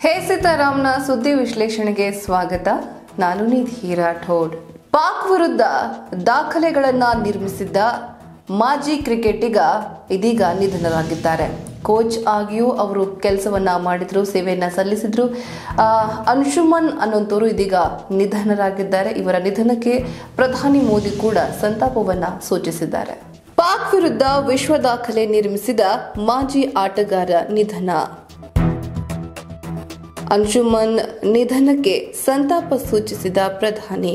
ಹೇ ಸೀತಾರಾಮ್ನ ಸುದ್ದಿ ವಿಶ್ಲೇಷಣೆಗೆ ಸ್ವಾಗತ ನಾನು ನಿಧಿ ರಾಠೋಡ್ ಪಾಕ್ ವಿರುದ್ಧ ದಾಖಲೆಗಳನ್ನ ನಿರ್ಮಿಸಿದ್ದ ಮಾಜಿ ಕ್ರಿಕೆಟಿಗ ಇದೀಗ ನಿಧನರಾಗಿದ್ದಾರೆ ಕೋಚ್ ಆಗಿಯೂ ಅವರು ಕೆಲಸವನ್ನ ಮಾಡಿದ್ರು ಸೇವೆಯನ್ನ ಸಲ್ಲಿಸಿದ್ರು ಆ, ಅನ್ಶುಮನ್ ಅನ್ನೋಂಥವ್ರು ಇದೀಗ ನಿಧನರಾಗಿದ್ದಾರೆ ಇವರ ನಿಧನಕ್ಕೆ ಪ್ರಧಾನಿ ಮೋದಿ ಕೂಡ ಸಂತಾಪವನ್ನ ಸೂಚಿಸಿದ್ದಾರೆ ಪಾಕ್ ವಿರುದ್ಧ ವಿಶ್ವ ದಾಖಲೆ ನಿರ್ಮಿಸಿದ ಮಾಜಿ ಆಟಗಾರ ನಿಧನ ಅಂಶುಮನ್ ನಿಧನಕ್ಕೆ ಸಂತಾಪ ಸೂಚಿಸಿದ ಪ್ರಧಾನಿ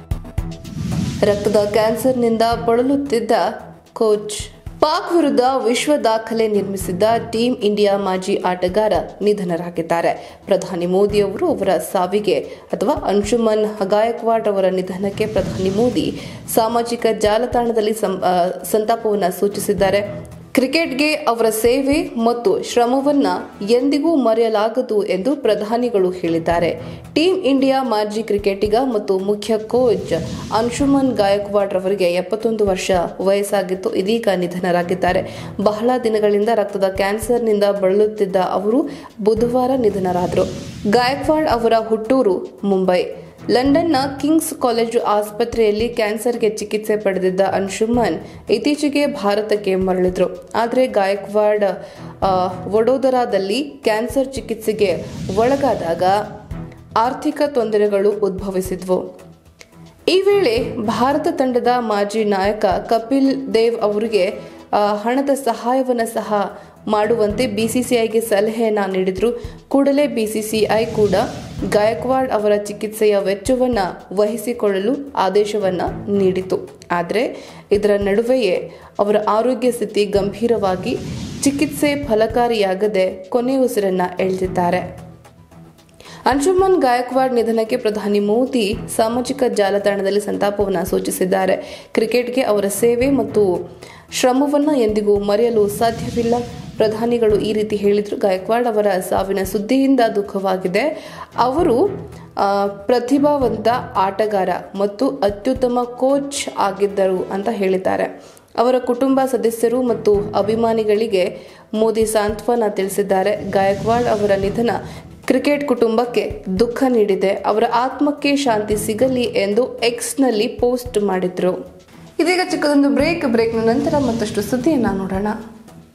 ರಕ್ತದ ಕ್ಯಾನ್ಸರ್ನಿಂದ ಬಳಲುತ್ತಿದ್ದ ಕೋಚ್ ಪಾಕ್ ವಿರುದ್ಧ ವಿಶ್ವ ದಾಖಲೆ ನಿರ್ಮಿಸಿದ್ದ ಟೀಂ ಇಂಡಿಯಾ ಮಾಜಿ ಆಟಗಾರ ನಿಧನರಾಗಿದ್ದಾರೆ ಪ್ರಧಾನಿ ಮೋದಿ ಅವರು ಅವರ ಸಾವಿಗೆ ಅಥವಾ ಅಂಶುಮನ್ ಗಾಯಕ್ವಾಡ್ ಅವರ ನಿಧನಕ್ಕೆ ಪ್ರಧಾನಿ ಮೋದಿ ಸಾಮಾಜಿಕ ಜಾಲತಾಣದಲ್ಲಿ ಸಂ- ಆ, ಸಂತಾಪವನ್ನು ಸೂಚಿಸಿದ್ದಾರೆ ಕ್ರಿಕೆಟ್ಗೆ ಅವರ ಸೇವೆ ಮತ್ತು ಶ್ರಮವನ್ನ ಎಂದಿಗೂ ಮರೆಯಲಾಗದು ಎಂದು ಪ್ರಧಾನಿಗಳು ಹೇಳಿದ್ದಾರೆ ಟೀಂ ಇಂಡಿಯಾ ಮಾಜಿ ಕ್ರಿಕೆಟಿಗ ಮತ್ತು ಮುಖ್ಯ ಕೋಚ್ ಅಂಶುಮನ್ ಗಾಯಕ್ವಾಡ್ ರವರಿಗೆ ಎಪ್ಪತ್ತೊಂದು ವರ್ಷ ವಯಸ್ಸಾಗಿತ್ತು ಇದೀಗ ನಿಧನರಾಗಿದ್ದಾರೆ ಬಹಳ ದಿನಗಳಿಂದ ರಕ್ತದ ಕ್ಯಾನ್ಸರ್ನಿಂದ ಬಳಲುತ್ತಿದ್ದ ಅವರು ಬುಧವಾರ ನಿಧನರಾದರು ಗಾಯಕ್ವಾಡ್ ಅವರ ಹುಟ್ಟೂರು ಮುಂಬೈ ಲಂಡನ್ನ ಕಿಂಗ್ಸ್ ಕಾಲೇಜು ಆಸ್ಪತ್ರೆಯಲ್ಲಿ ಕ್ಯಾನ್ಸರ್ಗೆ ಚಿಕಿತ್ಸೆ ಪಡೆದಿದ್ದ ಅನ್ಶುಮನ್ ಇತ್ತೀಚೆಗೆ ಭಾರತಕ್ಕೆ ಮರಳಿದ್ರು ಆದರೆ ಗಾಯಕ್ವಾಡ್ ಆ, ವಡೋದರಾದಲ್ಲಿ ಕ್ಯಾನ್ಸರ್ ಚಿಕಿತ್ಸೆಗೆ ಒಳಗಾದಾಗ ಆರ್ಥಿಕ ತೊಂದರೆಗಳು ಉದ್ಭವಿಸಿದ್ವು ಈ ವೇಳೆ ಭಾರತ ತಂಡದ ಮಾಜಿ ನಾಯಕ ಕಪಿಲ್ ದೇವ್ ಅವರಿಗೆ ಆ, ಹಣದ ಸಹಾಯವನ್ನು ಸಹ ಮಾಡುವಂತೆ ಬಿಸಿಸಿಐಗೆ ಸಲಹೆಯನ್ನ ನೀಡಿದ್ರು ಕೂಡಲೇ ಬಿಸಿಸಿಐ ಕೂಡ ಗಾಯಕ್ವಾಡ್ ಅವರ ಚಿಕಿತ್ಸೆಯ ವೆಚ್ಚವನ್ನ ವಹಿಸಿಕೊಳ್ಳಲು ಆದೇಶವನ್ನ ನೀಡಿತು ಆದರೆ ಇದರ ನಡುವೆಯೇ ಅವರ ಆರೋಗ್ಯ ಸ್ಥಿತಿ ಗಂಭೀರವಾಗಿ ಚಿಕಿತ್ಸೆ ಫಲಕಾರಿಯಾಗದೆ ಕೊನೆ ಉಸಿರನ್ನ ಎಳೆದಿದ್ದಾರೆ ಅಂಶುಮನ್ ಗಾಯಕ್ವಾಡ್ ನಿಧನಕ್ಕೆ ಪ್ರಧಾನಿ ಮೋದಿ ಸಾಮಾಜಿಕ ಜಾಲತಾಣದಲ್ಲಿ ಸಂತಾಪವನ್ನು ಸೂಚಿಸಿದ್ದಾರೆ ಕ್ರಿಕೆಟ್ಗೆ ಅವರ ಸೇವೆ ಮತ್ತು ಶ್ರಮವನ್ನು ಎಂದಿಗೂ ಮರೆಯಲು ಸಾಧ್ಯವಿಲ್ಲ ಪ್ರಧಾನಿಗಳು ಈ ರೀತಿ ಹೇಳಿದ್ರು ಗಾಯಕ್ವಾಡ್ ಅವರ ಸಾವಿನ ಸುದ್ದಿಯಿಂದ ದುಃಖವಾಗಿದೆ ಅವರು ಆ, ಪ್ರತಿಭಾವಂತ ಆಟಗಾರ ಮತ್ತು ಅತ್ಯುತ್ತಮ ಕೋಚ್ ಆಗಿದ್ದರು ಅಂತ ಹೇಳಿದ್ದಾರೆ ಅವರ ಕುಟುಂಬ ಸದಸ್ಯರು ಮತ್ತು ಅಭಿಮಾನಿಗಳಿಗೆ ಮೋದಿ ಸಾಂತ್ವನ ತಿಳಿಸಿದ್ದಾರೆ ಗಾಯಕ್ವಾಡ್ ಅವರ ನಿಧನ ಕ್ರಿಕೆಟ್ ಕುಟುಂಬಕ್ಕೆ ದುಃಖ ನೀಡಿದೆ ಅವರ ಆತ್ಮಕ್ಕೆ ಶಾಂತಿ ಸಿಗಲಿ ಎಂದು ಎಕ್ಸ್ನಲ್ಲಿ ಪೋಸ್ಟ್ ಮಾಡಿದ್ರು ಇದೀಗ ಚಿಕ್ಕದೊಂದು ಬ್ರೇಕ್ ಬ್ರೇಕ್ನ ನಂತರ ಮತ್ತಷ್ಟು ಸುದ್ದಿಯನ್ನ ನೋಡೋಣ